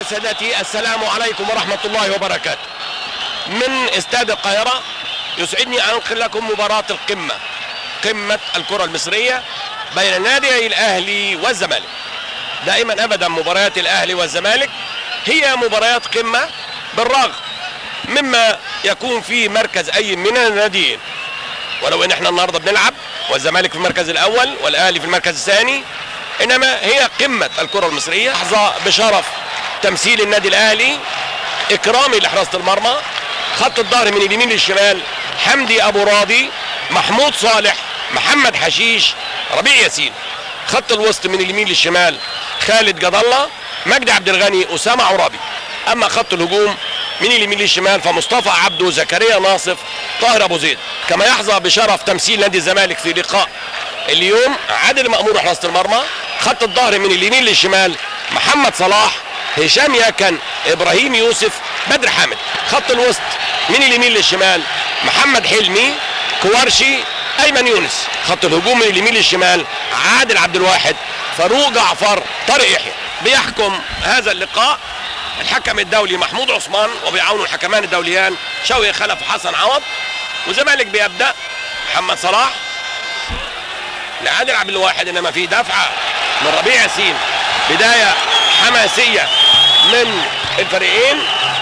سادتي السلام عليكم ورحمة الله وبركاته من استاد القاهرة يسعدني أن أنقل لكم مباراة القمة قمة الكرة المصرية بين نادي الأهلي والزمالك دائما أبدا مباريات الأهلي والزمالك هي مباريات قمة بالرغم مما يكون في مركز أي من الناديين ولو ان احنا النهارده بنلعب والزمالك في المركز الاول والاهلي في المركز الثاني انما هي قمه الكره المصريه لحظه بشرف تمثيل النادي الاهلي اكرامي لحراسه المرمى خط الظهر من اليمين للشمال حمدي ابو راضي محمود صالح محمد حشيش ربيع ياسين خط الوسط من اليمين للشمال خالد جد الله مجدي عبد الغني اسامه عرابي اما خط الهجوم من اليمين للشمال فمصطفى عبده زكريا ناصف طاهر ابو زيد كما يحظى بشرف تمثيل نادي الزمالك في لقاء اليوم عادل مأمور حراسه المرمى خط الظهر من اليمين للشمال محمد صلاح هشام ياكن ابراهيم يوسف بدر حامد خط الوسط من اليمين للشمال محمد حلمي كوارشي ايمن يونس خط الهجوم من اليمين للشمال عادل عبد الواحد فاروق جعفر طارق يحيى بيحكم هذا اللقاء الحكم الدولي محمود عثمان وبيعاونه الحكمان الدوليان شوقي خلف وحسن عوض وزمالك بيبدا محمد صلاح لعادل عبد الواحد انما في دفعه من ربيع ياسين بدايه حماسيه من الفريقين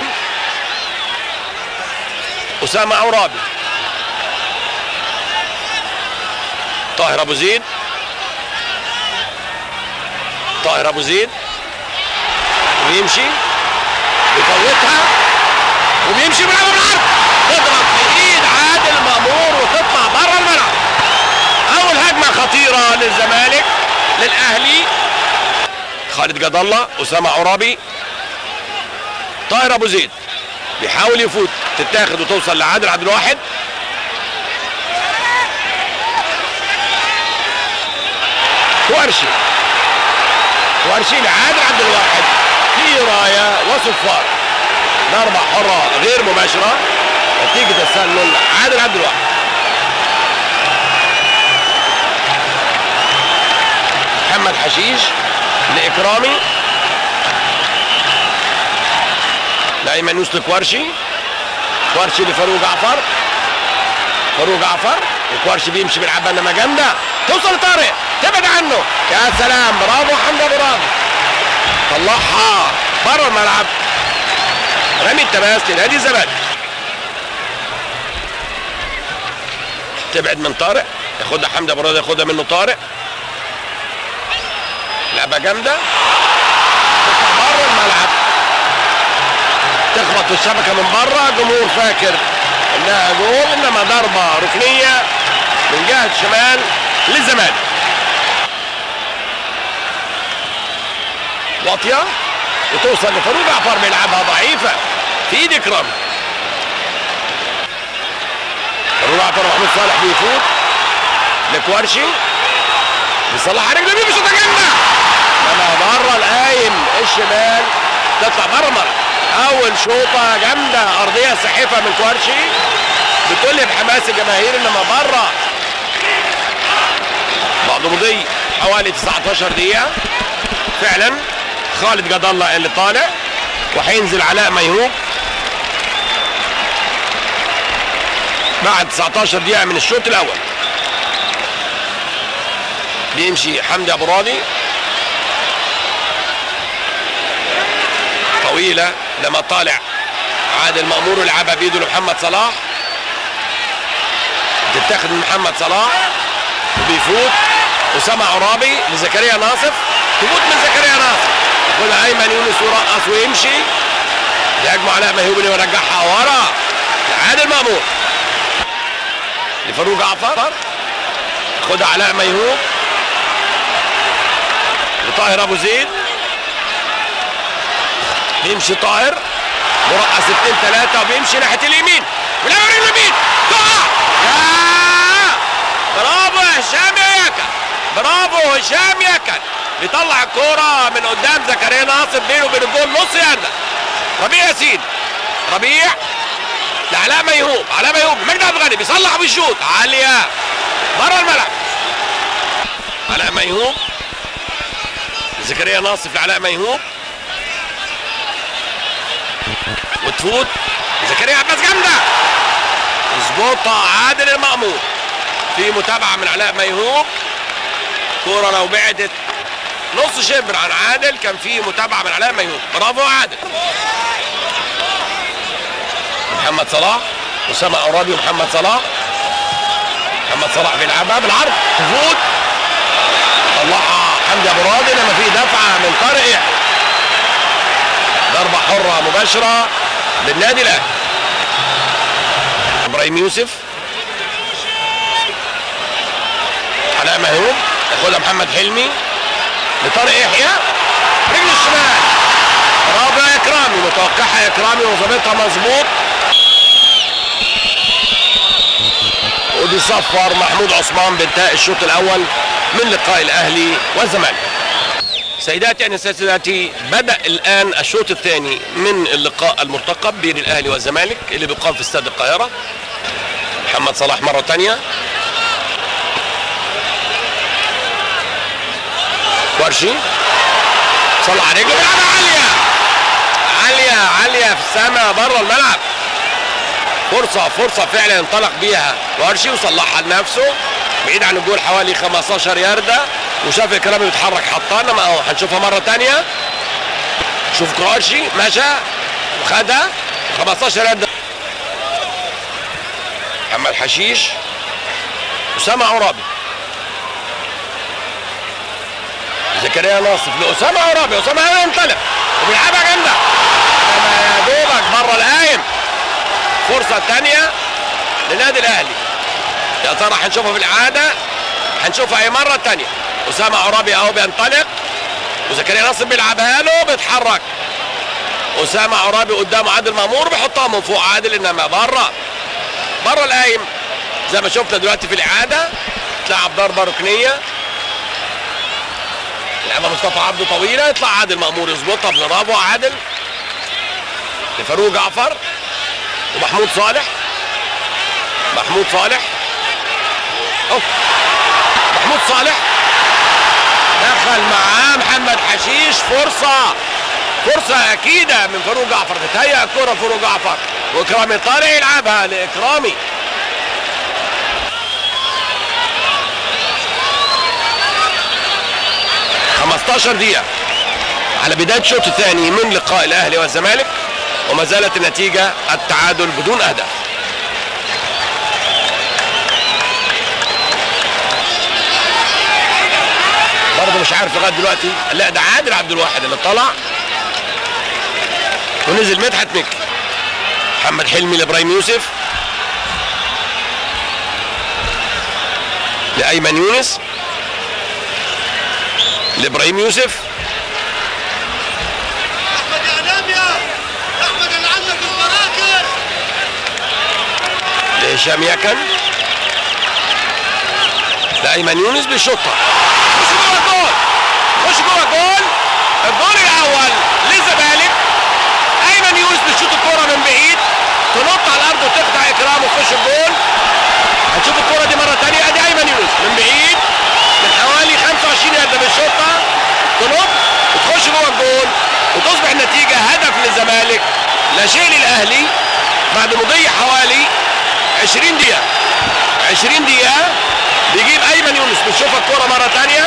اسامه عرابي طاهر ابو زيد طاهر ابو زيد ويمشي يفوتها وبيمشي بيلعبها بالعرض تضرب في ايد عادل مامور وتطلع بره الملعب اول هجمه خطيره للزمالك للاهلي خالد جد الله اسامه عرابي طاهر ابو زيد بيحاول يفوت تتاخد وتوصل لعادل عبد الواحد ورشي ورشي لعادل عبد الواحد في رايه وصفار ضربه حره غير مباشره نتيجه تسلل عادل عبد الواحد محمد حشيش لاكرامي لايمن يوسف كوارشي كوارشي لفاروق جعفر فاروق جعفر وكوارشي بيمشي بيلعبها انما جامده توصل لطارق تبعد عنه يا سلام برافو حمدي ابو راضي طلعها بره الملعب رمي التماس لنادي الزمالك تبعد من طارق ياخدها حمدي ابو راضي ياخدها منه طارق لعبه جامده تطلع بره الملعب تخبط في الشبكه من بره جمهور فاكر انها جول انما ضربه ركنيه من جهه شمال للزمالك واطيه وتوصل لفاروق جعفر بيلعبها ضعيفه في ايد اكرام فاروق جعفر ومحمود صالح بيفوت لكوارشي بيصلح رجله بيه بشوطه جامده انا بره القايم الشمال تطلع بره الملعب اول شوطه جامده ارضيه سحيفه من كوارشي بكل بحماس الجماهير انما بره بعد مضي حوالي 19 دقيقه فعلا خالد جد الله اللي طالع وهينزل علاء ميهوب بعد 19 دقيقة من الشوط الأول بيمشي حمدي أبو راضي طويلة لما طالع عادل مأمور يلعبها بإيده لمحمد صلاح تتاخد من محمد صلاح وبيفوت أسامة عرابي لزكريا ناصف تفوت من زكريا ناصف ياخدها ايمن يونس ورقص ويمشي يهاجموا علاء مهيوب اللي يرجعها ورا لعادل مامور لفاروق جعفر خدها علاء ميهوب لطاهر ابو زيد بيمشي طاهر مرقص اتنين تلاته وبيمشي ناحيه اليمين ولعبه رجل اليمين تقع يا برافو يا هشام يا يكن برافو هشام يكن بيطلع الكوره من قدام زكريا ناصر بينه وبين الجول نص يارده ربيع ياسين ربيع لعلاء ميهوب علاء ميهوب مجدي عبد الغني بيصلح وبيشوط عاليه بره الملعب علاء ميهوب زكريا ناصف لعلاء ميهوب بتفوت زكريا عباس جامده يظبطها عادل المأمور في متابعه من علاء ميهوب كوره لو بعدت نص شبر عن عادل كان في متابعه من علاء ميهوب برافو عادل محمد صلاح اسامه اورابي ومحمد صلاح محمد صلاح بيلعبها بالعرض تفوت طلعها حمدي ابو راضي لما في دفعه من طارق يحيى ضربه حره مباشره للنادي الاهلي ابراهيم يوسف علاء مهوب ياخدها محمد حلمي لطارق يحيى رجل الشمال برافو يا اكرامي متوقعها يا اكرامي وظابطها مظبوط ودي صفر محمود عثمان بانتهاء الشوط الاول من لقاء الاهلي والزمالك سيداتي أنا سادتي بدأ الآن الشوط الثاني من اللقاء المرتقب بين الأهلي والزمالك اللي بيقام في استاد القاهرة محمد صلاح مرة ثانية ورشي صلح على رجله بيلعبها عالية عالية عالية في السماء بره الملعب فرصة فرصة فعلا انطلق بيها ورشي وصلحها لنفسه بعيد عن الجول حوالي 15 ياردة وشاف اكرامي بيتحرك حطها انما اهو هنشوفها مرة تانية شوف كراشي مشى وخدها 15 ياردة محمد حشيش أسامة عرابي زكريا ناصف لأسامة عرابي أسامة عرابي ينطلق وبيلعبها جامدة أما يا دوبك بره القايم فرصة تانية للنادي الأهلي يا ترى هنشوفها في الإعادة هنشوفها أي مرة تانية أسامة عرابي أهو بينطلق وزكريا ناصر بيلعبها له بيتحرك أسامة عرابي قدامه عادل مأمور بيحطها من فوق عادل إنما بره بره القايم زي ما شفنا دلوقتي في الإعادة تلعب ضربة ركنية لعبها مصطفى عبده طويلة يطلع عادل مأمور يظبطها برافو عادل لفاروق جعفر ومحمود صالح محمود صالح أوه. محمود صالح دخل معاه محمد حشيش فرصة فرصة أكيدة من فاروق جعفر تتهيأ الكرة فاروق جعفر وإكرامي طارق يلعبها لإكرامي خمستاشر دقيقة على بداية الشوط الثاني من لقاء الأهلي والزمالك وما زالت النتيجة التعادل بدون أهداف برضه مش عارف لغايه دلوقتي لا ده عادل عبد الواحد اللي طلع ونزل مدحت مكي محمد حلمي لابراهيم يوسف لايمن يونس لابراهيم يوسف احمد يا نامية احمد اللي عندك البراكر لهشام يكن لايمن يونس بيشوطها خش جوه الجول خش جوه الجول الجول الاول للزمالك ايمن يونس بيشوط الكوره من بعيد تنط على الارض وتخدع اكرام وتخش الجول هنشوف الكوره دي مره ثانيه ادي ايمن يونس من بعيد من حوالي 25 يارده بالشوطه تنط وتخش جوه الجول وتصبح النتيجه هدف للزمالك لا شيء للاهلي بعد مضي حوالي 20 دقيقه 20 دقيقه بيجيب ايمن يونس بنشوف الكوره مره ثانيه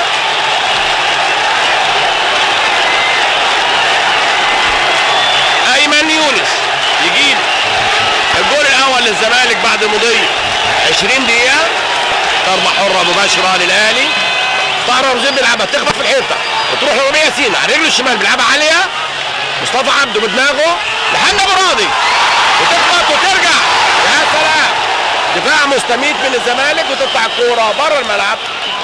ايمن يونس يجيب الجول الاول للزمالك بعد مضي 20 دقيقه ضربه حره مباشره للاهلي طاهر رمزين بيلعبها تخبط في الحيطه وتروح لربيع ياسين على رجله الشمال بيلعبها عاليه مصطفى عبده بدماغه لحنا ابو راضي وتخبط وترجع يا سلام دفاع مستميت من الزمالك وتطلع الكوره بره الملعب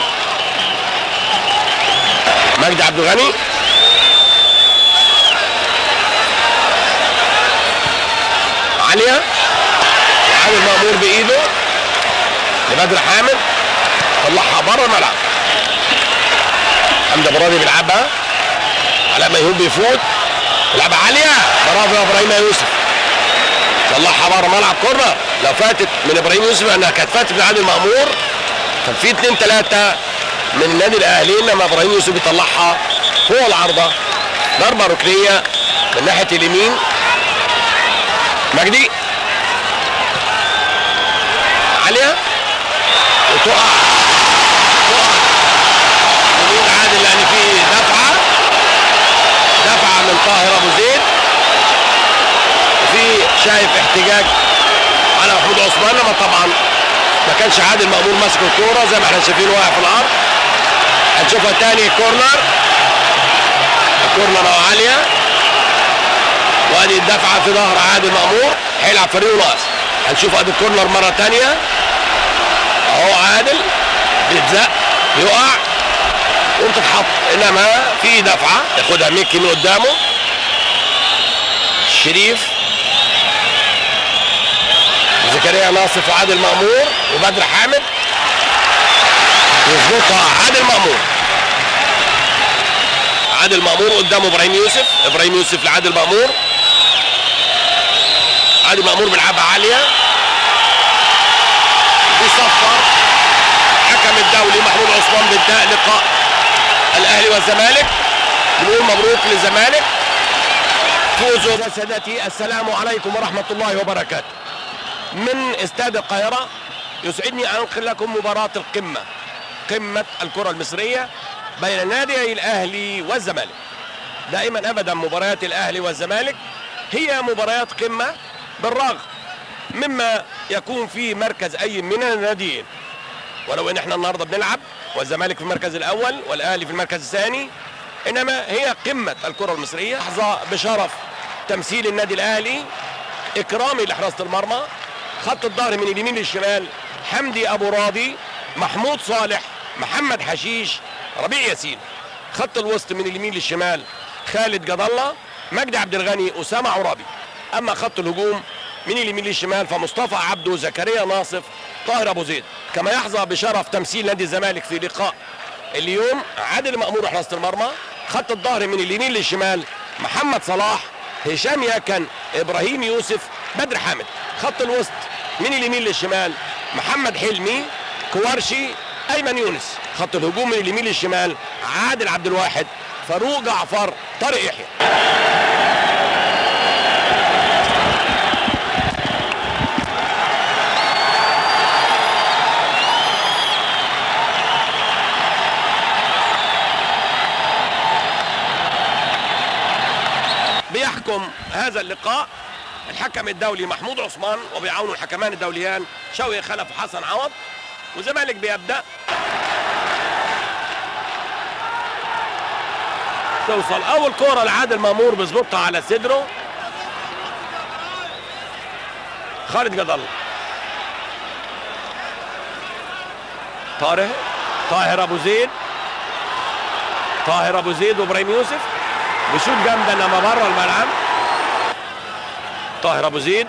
مجدي عبد الغني عاليه عامل مأمور بايده لبدر حامد طلعها بره الملعب حمدي ابو راضي بيلعبها علاء ميهوب بيفوت يلعبها عاليه برافو يا ابراهيم يوسف طلعها بره ملعب كورنر لو فاتت من ابراهيم يوسف انها كانت فاتت من عادل مأمور كان في اثنين ثلاثه من النادي الاهلي انما ابراهيم يوسف بيطلعها فوق العارضه ضربه ركنيه من ناحيه اليمين مجدي عالية وتقع تقع يمين عادل لان في دفعة دفعة من طاهر ابو زيد وفي شايف احتجاج على محمود عثمان لما طبعا ما كانش عادل مأمور ماسك الكورة زي ما احنا شايفين واقع في الارض هنشوفها تاني كورنر الكورنر اهو عالية وادي الدفعة في ظهر عادل مأمور هيلعب فريق ناقص هنشوف ادي الكورنر مرة تانية اهو عادل بيتزق يقع وتتحط انما في دفعة ياخدها ميكي من قدامه شريف زكريا ناصف وعادل مأمور وبدر حامد يظبطها عادل مأمور عادل مأمور قدامه ابراهيم يوسف ابراهيم يوسف لعادل مأمور عادل مأمور بيلعبها عالية بيصفر حكم الدولي محمود عثمان بانتهاء لقاء الاهلي والزمالك بنقول مبروك للزمالك فوزوا يا سادتي السلام عليكم ورحمة الله وبركاته من استاد القاهرة يسعدني أن أنقل لكم مباراة القمة قمة الكرة المصرية بين نادي الأهلي والزمالك دائما أبدا مباريات الأهلي والزمالك هي مباريات قمة بالرغم مما يكون في مركز أي من الناديين ولو ان احنا النهارده بنلعب والزمالك في المركز الاول والاهلي في المركز الثاني انما هي قمه الكره المصريه لحظه بشرف تمثيل النادي الاهلي اكرامي لحراسه المرمى خط الظهر من اليمين للشمال حمدي ابو راضي محمود صالح محمد حشيش ربيع ياسين خط الوسط من اليمين للشمال خالد جد الله مجدي عبد الغني اسامه عرابي اما خط الهجوم من اليمين للشمال فمصطفى عبده زكريا ناصف طاهر ابو زيد كما يحظى بشرف تمثيل نادي الزمالك في لقاء اليوم عادل مأمور حراسة المرمى خط الظهر من اليمين للشمال محمد صلاح هشام ياكن ابراهيم يوسف بدر حامد خط الوسط من اليمين للشمال محمد حلمي كوارشي ايمن يونس خط الهجوم من اليمين للشمال عادل عبد الواحد فاروق جعفر طارق يحيى بيحكم هذا اللقاء الحكم الدولي محمود عثمان وبيعاونه الحكمان الدوليان شوقي خلف وحسن عوض والزمالك بيبدا توصل اول كوره لعادل مامور بيظبطها على صدره خالد جد الله طارق طاهر ابو زيد طاهر ابو زيد وابراهيم يوسف بشوط جامده انما بره الملعب طاهر ابو زيد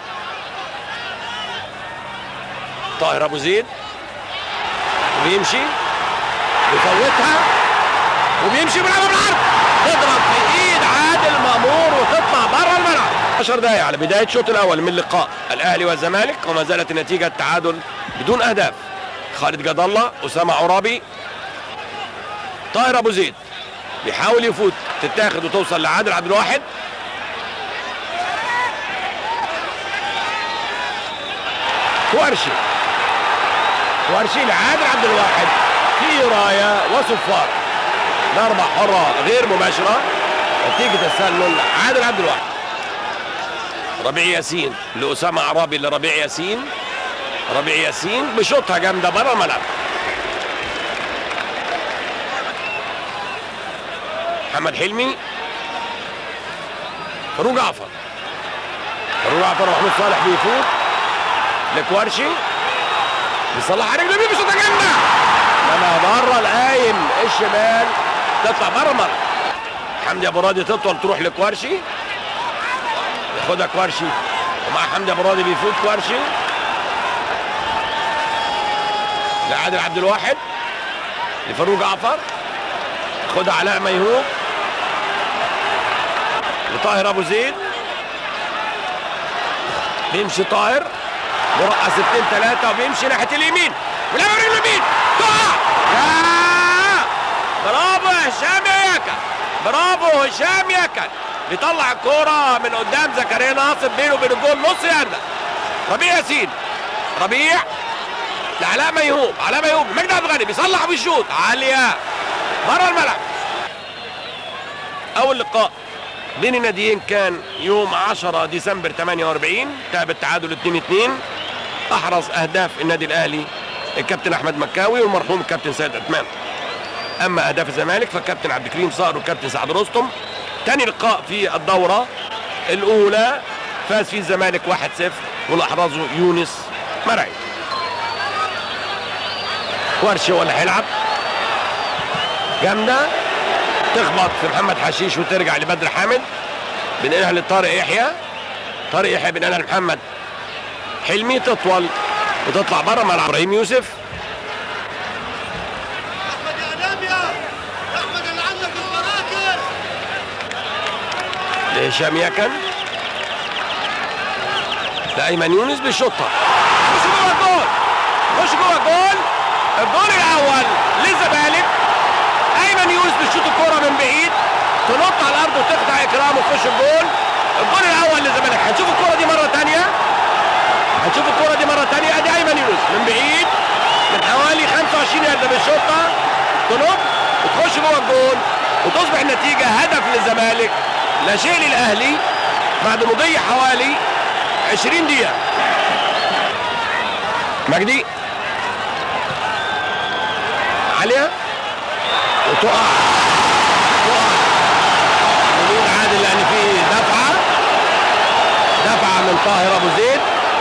طاهر ابو زيد وبيمشي بيفوتها وبيمشي بيلعبها بالعرض تضرب في ايد عادل مامور وتطلع بره الملعب 10 دقائق على بدايه الشوط الاول من لقاء الاهلي والزمالك وما زالت النتيجه تعادل بدون اهداف خالد جد الله اسامه عرابي طاهر ابو زيد بيحاول يفوت تتاخد وتوصل لعادل عبد الواحد كوارشي كوارشي لعادل عبد الواحد في رايه وصفار ضربه حره غير مباشره نتيجه تسلل عادل عبد الواحد ربيع ياسين لاسامه عرابي لربيع ياسين ربيع ياسين بشوطها جامده بره الملعب محمد حلمي فاروق جعفر فاروق جعفر ومحمود صالح بيفوت لكوارشي بيصلح على رجله بيشوطها جامده انما بره القايم الشمال تطلع بره الملعب حمدي ابو راضي تطول تروح لكوارشي ياخدها كوارشي ومع حمدي ابو راضي بيفوت كوارشي لعادل عبد الواحد لفاروق جعفر خدها علاء ميهوب لطاهر ابو زيد بيمشي طاهر مرقص 2 3 وبيمشي ناحيه اليمين ولعب رجله اليمين تقع يا برافو يا هشام يا يكن برافو هشام يكن بيطلع الكوره من قدام زكريا ناصر بينه وبين الجول نص يارده ربيع ياسين ربيع لعلاء ميهوب علاء ميهوب مجدي عبد الغني بيصلح وبيشوط عاليه بره الملعب اول لقاء بين الناديين كان يوم 10 ديسمبر 48 انتهى بالتعادل 2 2 احرز اهداف النادي الاهلي الكابتن احمد مكاوي والمرحوم الكابتن سيد عثمان اما اهداف الزمالك فالكابتن عبد الكريم صقر والكابتن سعد رستم تاني لقاء في الدوره الاولى فاز فيه الزمالك 1-0 واللي احرزه يونس مرعي ورشه هو اللي هيلعب جامده تخبط في محمد حشيش وترجع لبدر حامد بنقلها لطارق يحيى طارق يحيى بنقلها لمحمد حلمي تطول وتطلع بره ملعب ابراهيم يوسف احمد يا اناميا احمد اللي عندك البراكه لهشام يكن لايمن يونس بيشوطها خش جوه الجول خش جوه الجول الجول الاول للزمالك ايمن يونس بيشوط الكوره من بعيد تنط على الارض وتقطع اكرام وتخش الجول الجول الاول للزمالك هنشوف الكوره دي مره ثانيه هنشوف الكوره دي مره ثانيه ادي ايمن يونس من بعيد من حوالي 25 يارده بالشوطه تنط وتخش جوه الجول وتصبح النتيجه هدف للزمالك لا شيء للاهلي بعد مضي حوالي 20 دقيقه مجدي عاليه وتقع تقع بدون عادل لان في دفعه دفعه من طاهر ابو زيد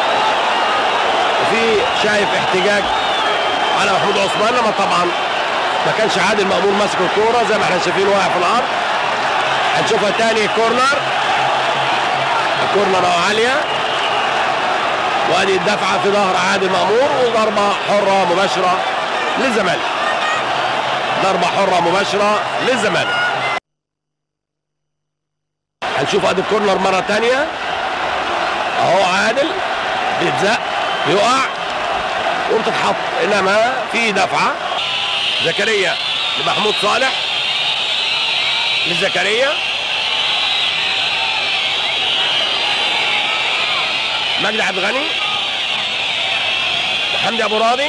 وفي شايف احتجاج على محمود عثمان لما طبعا ما كانش عادل مأمون ماسك الكوره زي ما احنا شايفين واقع في الارض هنشوفها تاني كورنر الكورنر اهو عاليه وادي الدفعه في ظهر عادل مأمور وضربه حره مباشره للزمالك ضربه حره مباشره للزمالك هنشوف ادي الكورنر مره تانية اهو عادل بيتزق بيقع وبتتحط انما في دفعه زكريا لمحمود صالح لزكريا مجدي عبد الغني وحمدي ابو راضي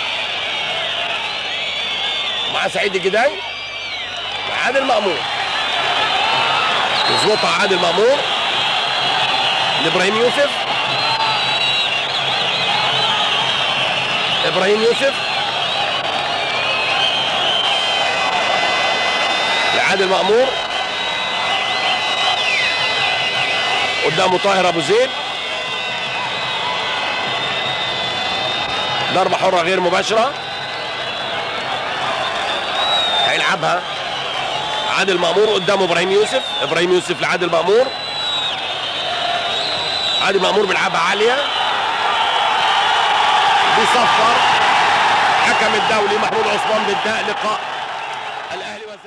مع سعيد الجداي وعادل مأمور يظبطها عادل مأمور لابراهيم يوسف ابراهيم يوسف لعادل مأمور قدامه طاهر ابو زيد ضربة حرة غير مباشرة هيلعبها عادل مأمور قدامه ابراهيم يوسف ابراهيم يوسف لعادل مأمور عادل مأمور بيلعبها عالية بيصفر حكم الدولي محمود عثمان بانتهاء لقاء